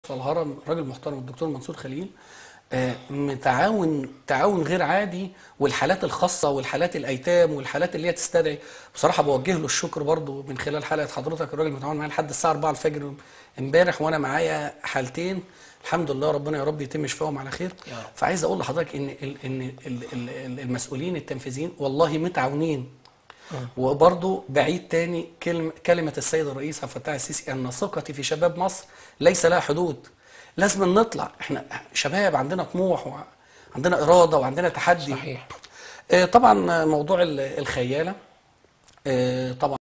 الهرم راجل محترم الدكتور منصور خليل آه، متعاون تعاون غير عادي والحالات الخاصة والحالات الأيتام والحالات اللي هي تستدعي بصراحة بوجه له الشكر برضو من خلال حلقة حضرتك الراجل متعاون معايا لحد الساعة 4 الفجر امبارح وأنا معايا حالتين الحمد لله ربنا يا رب يتم شفاهم على خير يا رب. فعايز أقول لحضرتك إن ال- إن ال- ال- المسؤولين التنفيذيين والله متعاونين وبرضه بعيد تاني كلمة, كلمة السيد الرئيس عبد الفتاح السيسي أن ثقتي في شباب مصر ليس لها حدود لازم نطلع احنا شباب عندنا طموح وعندنا إرادة وعندنا تحدي صحيح آه، طبعا موضوع ال- الخيالة آه، طبعا